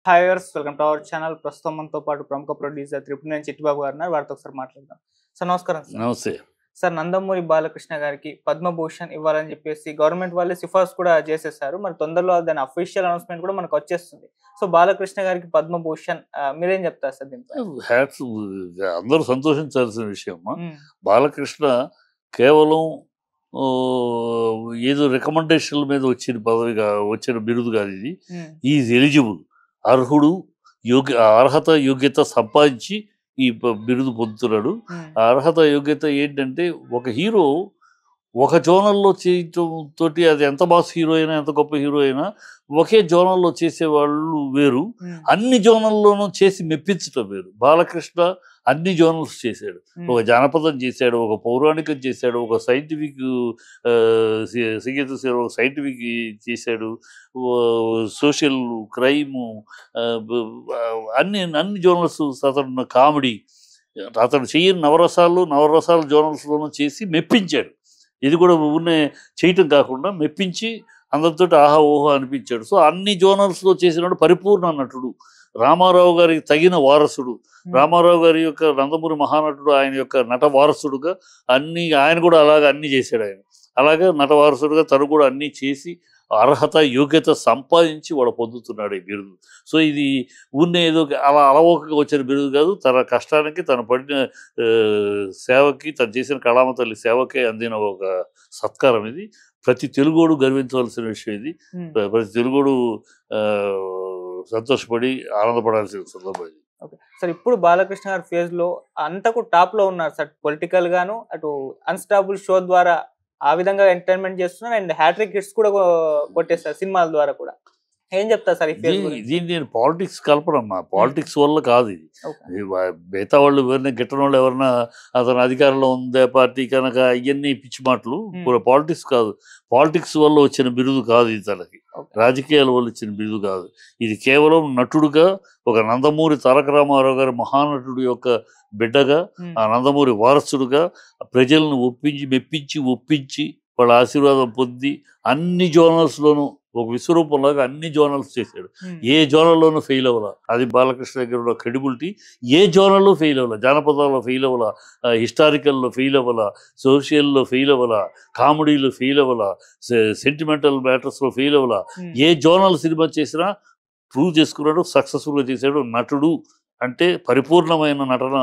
Hi వర్స్ welcome to our channel ప్రస్తుతం మనతో పాటు ప్రముఖ ప్రొడ్యూసర్ త్రిపుణి చిట్టిబాబు గారు ఉన్నారు వారితో ఒకసారి మాట్లాడదాం సార్ నమస్కారం సార్ నమస్తే సార్ నందమూరి బాలకృష్ణ గారికి పద్మభూషణ్ ఇవ్వాలని చెప్పేసి గవర్నమెంట్ వాళ్ళే సిఫార్సు కూడా చేసేసారు మరి తొందరలో దాని అఫీషియల్ అనౌన్స్మెంట్ కూడా మనకు వచ్చేస్తుంది సో బాలకృష్ణ గారికి పద్మభూషణ్ ఆ, మీరేం చెప్తారు సార్ దీనిపై హ్యాట్స్ అందరూ సంతోషించాల్సిన విషయం అమ్మా. ఉమ్, బాలకృష్ణ కేవలం ఆ, ఏదో రికమెండేషన్ల మీద వచ్చిన పదవి కా- వచ్చిన బిరుదు కాదు ఇది ఉమ్, ఈజ్ ఎలిజిబుల్ అర్హుడు యోగ్య అర్హత యోగ్యత సంపాదించి ఈ ప- బిరుదు పొందుతున్నాడు ఉమ్, ఆ అర్హత యోగ్యత ఏంటంటే ఒక హీరో ఒక జోనల్లో చేయటం తోటి అది ఎంత బాస్ హీరో అయినా ఎంత గొప్ప హీరో అయినా ఒకే జోనల్లో చేసేవాళ్ళు వేరు ఉమ్, అన్ని జోనల్లోనూ చేసి మెప్పించటం వేరు బాలకృష్ణ అన్ని జోనల్స్ చేశాడు ఉమ్, ఒక జానపదం చేశాడు ఒక పౌరాణికం చేశాడు ఒక సైంటిఫిక్ సంగీత సేవ ఒక సైంటిఫిక్ చేశాడు సోషల్ క్రైము అన్ని అన్ని జోనల్స్ అతను కామెడీ అతను చెయ్యని నవరసాలు నవరసాల జోనల్స్లోనూ చేసి మెప్పించాడు ఇది కూడా ఊరినే చేయటం కాకుండా మెప్పించి అందరితో ఆహా ఓహో అనిపించాడు సో అన్ని జోనల్స్లో చేసినాడు పరిపూర్ణ నటుడు రామారావు గారికి తగిన వారసుడు ఉమ్, రామారావు గారి యొక్క నందమూరి మహానటుడు ఆయన యొక్క నట వారసుడుగా అన్ని ఆయన కూడా అలాగ అన్ని చేశాడు ఆయన అలాగే నట వారసుడుగా తను కూడా అన్ని చేసి అర్హత యోగ్యత సంపాదించి వాడు పొందుతున్నాడు ఈ బిరుదు సో ఇది ఉన్న ఏదో ఒక అలా అలవోకగా వచ్చిన బిరుదు కాదు తన కష్టానికి తను పడిన ఆ, సేవకి తను చేసిన కళామ తల్లి సేవకే అందిన ఒక సత్కారం ఇది ప్రతి తెలుగోడు గర్వించవలసిన విషయం ఇది ఉమ్. ప్ర- ప్రతి తెలుగోడు ఆ, సంతోషపడి ఆనందపడాల్సిన సందర్భం ఇది ఓకే సార్ ఇప్పుడు బాలకృష్ణ గారి ఫేజ్ లో అంతకు టాప్ లో ఉన్నారు సార్ పొలిటికల్ గాను అటు అన్స్టాబుల్ షో ద్వారా ఆ విధంగా ఎంటర్టైన్మెంట్ చేస్తున్నారు అండ్ హ్యాట్రిక్ హిట్స్ కూడా కొ- కొట్టేస్తారు సినిమాల ద్వారా కూడా ఏం చెప్తారు సార్ ఈ ఫేజ్ దీన్ని గురించి దీన్ని నేను పాలిటిక్స్ కలపనమ్మా పాలిటిక్స్ వల్ల కాదు ఇది ఓకే. ఈ వా- మిగతా వాళ్ళు ఎవరైనా గిట్టని వాళ్ళు ఎవరన్నా అతను అధికారంలో ఉందే పార్టీ కనుక ఇవన్నీ పిచ్చి మాటలు Hmm. పాలిటిక్స్ కాదు పాలిటిక్స్ వల్ల వచ్చిన బిరుదు కాదు ఇది తనకి ఓకే. రాజకీయాల వల్ల వచ్చిన బిరుదు కాదు ఇది కేవలం నటుడుగా ఒక నందమూరి తారక రామారావు గారి మహానటుడు యొక్క బిడ్డగా ఉమ్, ఆ నందమూరి వారసుడుగా ప్రజలను ఒప్పించి మెప్పించి ఒప్పించి వాళ్ళ ఆశీర్వాదం పొంది అన్ని జోనల్స్లోనూ ఒక విశ్వరూపంలాగా అన్ని జోనల్స్ చేశాడు ఉమ్, ఏ జోనల్లోనూ ఫెయిల్ అవ్వాల అది బాలకృష్ణ దగ్గర ఉన్న క్రెడిబిలిటీ ఏ జోనల్లో ఫెయిల్ అవ్వాల జానపదాల్లో ఫెయిల్ అవ్వాల హిస్టారికల్లో ఫెయిల్ అవ్వాల సోషియల్లో ఫెయిల్ అవ్వాల కామెడీలో ఫెయిల్ అవ్వాల సెంటిమెంటల్ మ్యాటర్స్లో ఫెయిల్ అవ్వాల ఉమ్, ఏ జోనల్ సినిమా చేసినా ప్రూవ్ చేసుకున్నాడు సక్సెస్ఫుల్గా చేశాడు నటుడు అంటే పరిపూర్ణమైన నటన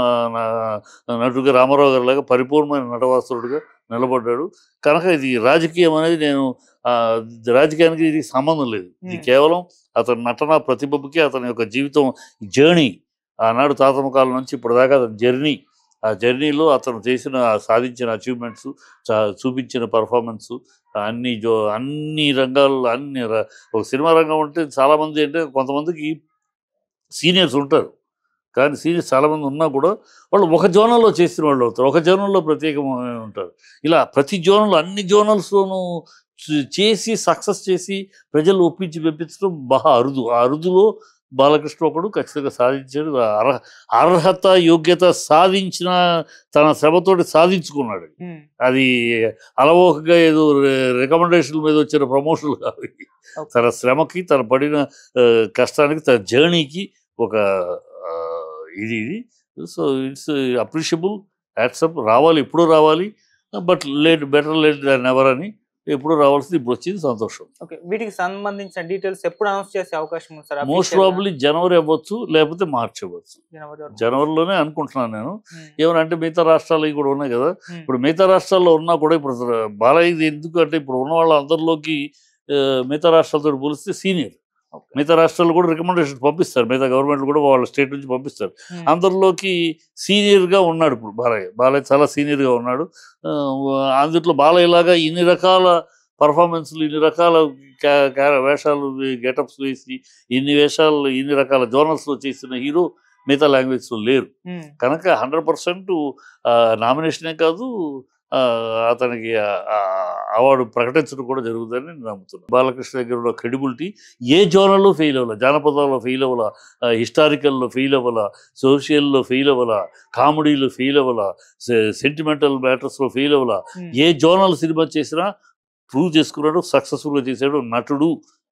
నా- నటుడుగా రామారావు గారి లాగా పరిపూర్ణమైన నటవాసుడుగా నిలబడ్డాడు కనుక ఇది రాజకీయం అనేది నేను ఆ, రాజకీయానికి ఇది సంబంధం లేదు ఇది Hmm. కేవలం అతని నటన ప్రతిభకి అతని యొక్క జీవితం జర్నీ ఆనాడు తాతమ్మ కాలం నుంచి ఇప్పటిదాకా అతని జర్నీ ఆ జర్నీలో అతను చేసిన సాధించిన అచీవ్మెంట్స్ చూపించిన పర్ఫార్మెన్స్ అన్ని జో అన్ని రంగాల్లో అన్ని ర- ఒక సినిమా రంగం అంటే చాలామంది అంటే కొంతమందికి సీనియర్స్ ఉంటారు కానీ సీనియర్స్ చాలామంది ఉన్నా కూడా వాళ్ళు ఒక జోనల్లో చేసిన వాళ్ళు అవుతారు ఒక జోనల్లో ప్రత్యేకమైన ఉంటారు ఇలా ప్రతి జోనల్ అన్ని జోనల్స్లోనూ చే- చేసి సక్సెస్ చేసి ప్రజలు ఒప్పించి మెప్పించడం బాగా అరుదు ఆ అరుదులో బాలకృష్ణ ఒకడు ఖచ్చితంగా సాధించాడు ఆ అర్హ అర్హత యోగ్యత సాధించిన తన శ్రమతోటి సాధించుకున్నాడు ఉమ్, అది అలవోకగా ఏదో రికమెండేషన్ మీద వచ్చిన ప్రమోషన్లు కాదు ఇవి. ఓకే. తన శ్రమకి తన పడిన ఆ, కష్టానికి తన జర్నీకి ఒక ఆ, ఇది ఇది సో ఇట్స్ అప్రిషియబుల్ యాక్సెప్ట్ రావాలి ఎప్పుడూ రావాలి but late better late than ever అని ఎప్పుడు రావాల్సింది ఇప్పుడు వచ్చింది సంతోషం ఓకే వీటికి సంబంధించిన డీటెయిల్స్ ఎప్పుడు అనౌన్స్ చేసే అవకాశం ఉంది సార్ మోస్ట్ official గా? ప్రాబ్లీ జనవరి అవ్వచ్చు లేకపోతే మార్చి అవ్వచ్చు జనవరి వరకు. జనవరిలోనే అనుకుంటున్నాను నేను ఉమ్, ఏమనంటే మిగతా రాష్ట్రాలు ఇవి కూడా ఉన్నాయి కదా ఉమ్, ఇప్పుడు మిగతా రాష్ట్రాల్లో ఉన్నా కూడా ఇప్పుడు బాలయ్య ఇది ఎందుకు అంటే ఇప్పుడు ఉన్న వాళ్ళందరిలోకి ఆ, మిగతా రాష్ట్రాలతో పోలిస్తే సీనియర్ ఓకే. మిగతా రాష్ట్రాలు కూడా రికమెండేషన్ పంపిస్తారు మిగతా గవర్నమెంట్ కూడా వాళ్ళ స్టేట్ నుంచి పంపిస్తారు ఉమ్, అందరిలోకి సీనియర్గా ఉన్నాడు ఇప్పుడు బాలయ్య బాలయ్య చాలా సీనియర్గా ఉన్నాడు ఆ, అందుట్లో బాలయ్య లాగా ఇన్ని రకాల పర్ఫార్మెన్స్లు ఇన్ని రకాల క్యా- క్యా- వేషాలు గెటప్స్ వేసి ఇన్ని వేషాలు ఇన్ని రకాల జోనల్స్లో చేసిన హీరో మిగతా లాంగ్వేజ్లో లేరు ఉమ్, కనుక హండ్రెడ్ పర్సెంట్ నామినేషనే కాదు ఆ, అతనికి అవార్డు ప్రకటించడం కూడా జరుగుతుందని నేను నమ్ముతున్నాను బాలకృష్ణ దగ్గర ఉన్న క్రెడిబిలిటీ ఏ జోనల్లో ఫెయిల్ అవ్వాల జానపదాల్లో ఫెయిల్ అవ్వాల హిస్టారికల్లో ఫెయిల్ అవ్వాల సోషియల్లో ఫెయిల్ అవ్వాల కామెడీలో ఫెయిల్ అవ్వాల సెంటిమెంటల్ మ్యాటర్స్లో ఫెయిల్ అవ్వాల ఉమ్, ఏ జోనల్ సినిమా చేసినా ప్రూవ్ చేసుకున్నాడు సక్సెస్ఫుల్గా చేశాడు నటుడు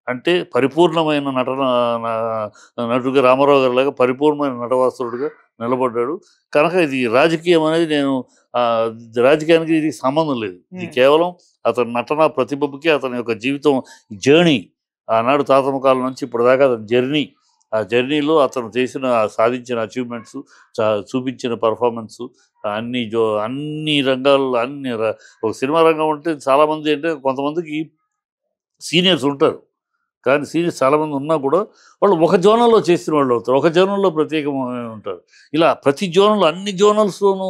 అంటే పరిపూర్ణమైన నటన నా- నటుడిగా రామారావు గారి లాగా పరిపూర్ణమైన నటవాసురుడిగా నిలబడ్డాడు కనుక ఇది రాజకీయం అనేది నేను ఆ, రాజకీయానికి ఇది సంబంధం లేదు ఇది Hmm. కేవలం అతని నటన ప్రతిభకి అతని యొక్క జీవితం జర్నీ ఆనాడు తాతమ్మ కాలం నుంచి ఇప్పటిదాకా అతని జర్నీ ఆ జర్నీలో అతను చేసిన సాధించిన అచీవ్మెంట్స్ చూపించిన పర్ఫార్మెన్స్ అన్ని జో అన్ని రంగాల్లో అన్ని ర- ఒక సినిమా రంగం అంటే చాలామంది అంటే కొంతమందికి సీనియర్స్ ఉంటారు కానీ సీనియర్స్ చాలామంది ఉన్నా కూడా వాళ్ళు ఒక జోనల్లో చేసిన వాళ్ళు అవుతారు ఒక జోనల్లో ప్రత్యేకమైన ఉంటారు ఇలా ప్రతి జోనల్లో అన్ని జోనల్స్లోనూ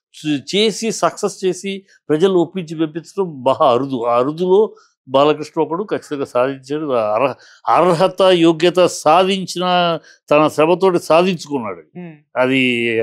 చేసి సక్సెస్ చేసి ప్రజలు ఒప్పించి మెప్పించడం బాగా అరుదు ఆ అరుదులో బాలకృష్ణ ఒకడు ఖచ్చితంగా సాధించాడు అర్హ అర్హత యోగ్యత సాధించిన తన శ్రమతోటి సాధించుకున్నాడు ఉమ్, అది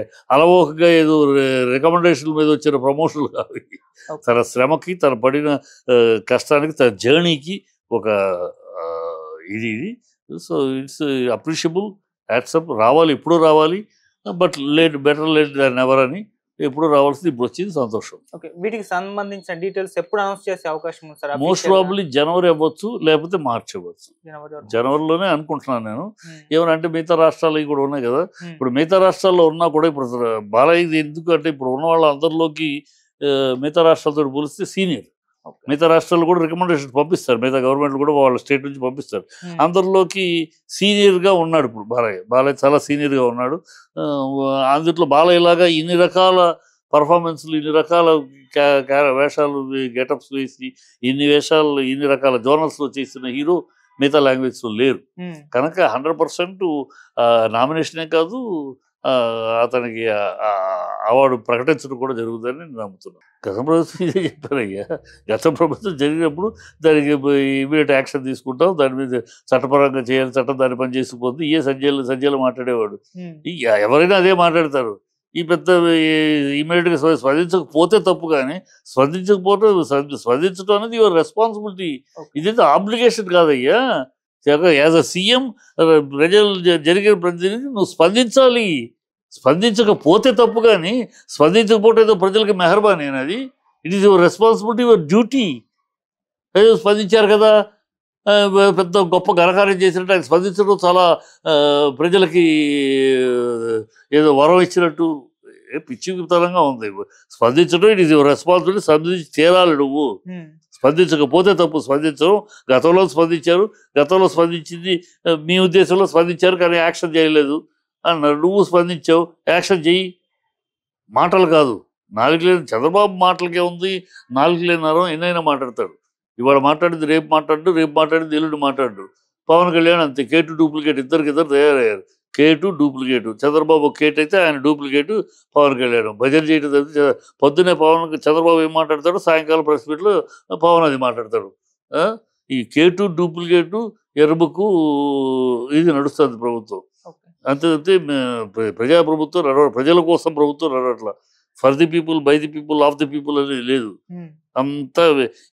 అలవోకగా ఏదో రికమెండేషన్ మీద వచ్చిన ప్రమోషన్లు కాదు ఇవి. Okay. తన శ్రమకి తన పడిన ఆ, కష్టానికి తన జర్నీకి ఒక ఆ, ఇది ఇది సో ఇట్స్ అప్రిషియబుల్ యాక్సెప్ట్ రావాలి ఎప్పుడూ రావాలి but late better late than ever అని ఎప్పుడు రావాల్సింది ఇప్పుడు వచ్చింది సంతోషం ఓకే వీటికి సంబంధించిన డీటెయిల్స్ ఎప్పుడు అనౌన్స్ చేసే అవకాశం ఉంది సార్ మోస్ట్ ప్రాబ్లీ జనవరి అవ్వచ్చు లేకపోతే మార్చి అవ్వచ్చు జనవరి వరకు. జనవరిలోనే అనుకుంటున్నాను నేను ఉమ్, ఏమనంటే మిగతా రాష్ట్రాలు కూడా ఉన్నాయి కదా ఉమ్, ఇప్పుడు మిగతా రాష్ట్రాల్లో ఉన్నా కూడా ఇప్పుడు బాలయ్య ఇది ఎందుకు అంటే ఇప్పుడు ఉన్న వాళ్ళందరిలోకి ఆ, మిగతా రాష్ట్రాలతో పోలిస్తే సీనియర్ ఓకే. మిగతా రాష్ట్రాలు కూడా రికమెండేషన్ పంపిస్తారు మిగతా గవర్నమెంట్ కూడా వాళ్ళ స్టేట్ నుంచి పంపిస్తారు ఉమ్, అందరిలోకి సీనియర్గా ఉన్నాడు ఇప్పుడు బాలయ్య బాలయ్య చాలా సీనియర్గా ఉన్నాడు ఆ, అందుట్లో బాలయ్యలాగా ఇన్ని రకాల పర్ఫార్మెన్స్లు ఇన్ని రకాల క్యా- క్యా- వేషాలు గెటప్స్ వేసి ఇన్ని వేషాలు ఇన్ని రకాల జోనల్స్లో చేసిన హీరో మిగతా లాంగ్వేజ్లో లేరు ఉమ్, కనుక హండ్రెడ్ పర్సెంట్ నామినేషనే కాదు ఆ, అతనికి అవార్డు ప్రకటించడం కూడా జరుగుతుందని నేను నమ్ముతున్నాను గత ప్రభుత్వం ఇదే చెప్పారయ్యా గత ప్రభుత్వం జరిగినప్పుడు దానికి ఇమీడియట్ యాక్షన్ తీసుకుంటాం దాని మీద చట్టపరంగా చేయాలి చట్టం దాని పని చేసుకుపోతుంది ఏ సంజయలు సంజయలు మాట్లాడేవాడు ఉమ్, ఈ ఎవరైనా అదే మాట్లాడతారు ఈ పెద్ద ఇమీడియట్గా స్పందించకపోతే తప్పు కానీ స్పందించకపోతే స్పంది- స్పందించడం అనేది యువర్ రెస్పాన్సిబిలిటీ Okay. ఇది ఆబ్లిగేషన్ కాదయ్యా యాజ్ అ సీఎం ప్రజలు జ- జరిగిన ప్రతినిధి నువ్వు స్పందించాలి స్పందించకపోతే తప్పు కానీ స్పందించకపోతే ఏదో ప్రజలకి మెహర్బానీ అది it is your responsibility your duty ఏదో స్పందించారు కదా ఆ, పెద్ద గొప్ప ఘనకార్యం చేసినట్టు ఆయన స్పందించడం చాలా ఆ, ప్రజలకి ఏదో వరం ఇచ్చినట్టు ఏ పిచ్చి వితరంగా ఉంది స్పందించడం ఇట్ ఈస్ యువర్ రెస్పాన్సిబిలిటీ స్పందించి తీరాలి నువ్వు ఉమ్, స్పందించకపోతే తప్పు స్పందించడం గతంలో స్పందించారు గతంలో స్పందించింది ఆ, మీ ఉద్దేశంలో స్పందించారు కానీ యాక్షన్ చేయలేదు అన్నారు నువ్వు స్పందించావు యాక్షన్ చెయ్యి మాటలు కాదు నాలుగు లేని చంద్రబాబు మాటలకే ఉంది నాలుగు లేని నరం ఎన్నైనా మాట్లాడతాడు ఇవాళ మాట్లాడింది రేపు మాట్లాడు రేపు మాట్లాడింది ఎల్లుండి మాట్లాడు పవన్ కళ్యాణ్ అంతే కేటు డూప్లికేట్ ఇద్దరికి ఇద్దరు తయారయ్యారు కేటు డూప్లికేట్ చంద్రబాబు కేట్ అయితే ఆయన డూప్లికేట్ పవన్ కళ్యాణ్ భజన చేయడం తప్పితే చ- పొద్దునే పవన్ చంద్రబాబు ఏం మాట్లాడతాడు సాయంకాలం ప్రెస్ మీట్లో పవన్ అది మాట్లాడతాడు ఆ? ఈ కేటు డూప్లికేటు ఎరుబుకు ఇది నడుస్తుంది ప్రభుత్వం ఓకే. అంతే తప్పితే మే- ప్ర- ప్రజా ప్రభుత్వం నడవ ప్రజల కోసం ప్రభుత్వం నడవట్ల for the people by the people of the people అనేది లేదు ఉమ్, అంతా